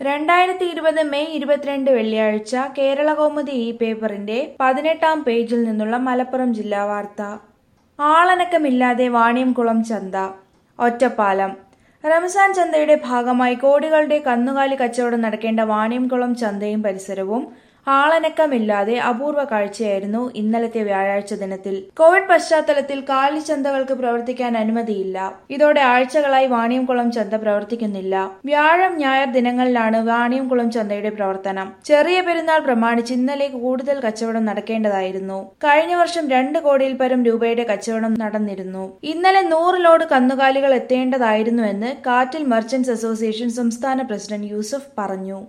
രണ്ടായിരത്തി ഇരുപത് മെയ് ഇരുപത്തിരണ്ട് വെള്ളിയാഴ്ച കേരളകൗമുദി ഈ പേപ്പറിന്റെ പതിനെട്ടാം പേജിൽ നിന്നുള്ള മലപ്പുറം ജില്ലാ വാർത്ത ആളനക്കമില്ലാതെ വാണിയംകുളം ചന്ത ഒറ്റപ്പാലം റംസാൻ ചന്തയുടെ ഭാഗമായി കോടികളുടെ കന്നുകാലി കച്ചവടം നടക്കേണ്ട വാണിയംകുളം ചന്തയും പരിസരവും ആളനക്കമില്ലാതെ അപൂർവ കാഴ്ചയായിരുന്നു ഇന്നലത്തെ വ്യാഴാഴ്ച ദിനത്തിൽ കോവിഡ് പശ്ചാത്തലത്തിൽ കാലിച്ചന്തകൾക്ക് പ്രവർത്തിക്കാൻ അനുമതിയില്ല ഇതോടെ ആഴ്ചകളായി വാണിയംകുളം ചന്ത പ്രവർത്തിക്കുന്നില്ല വ്യാഴം ഞായർ ദിനങ്ങളിലാണ് വാണിയംകുളം ചന്തയുടെ പ്രവർത്തനം ചെറിയ പെരുന്നാൾ പ്രമാണിച്ച് ഇന്നലെ കൂടുതൽ കച്ചവടം നടക്കേണ്ടതായിരുന്നു കഴിഞ്ഞ വർഷം രണ്ട് കോടിയിൽ പരം രൂപയുടെ കച്ചവടം നടന്നിരുന്നു ഇന്നലെ നൂറ് ലോഡ് കന്നുകാലികൾ എത്തേണ്ടതായിരുന്നുവെന്ന് കാറ്റിൽ മർച്ചന്റ്സ് അസോസിയേഷൻ സംസ്ഥാന പ്രസിഡന്റ് യൂസഫ് പറഞ്ഞു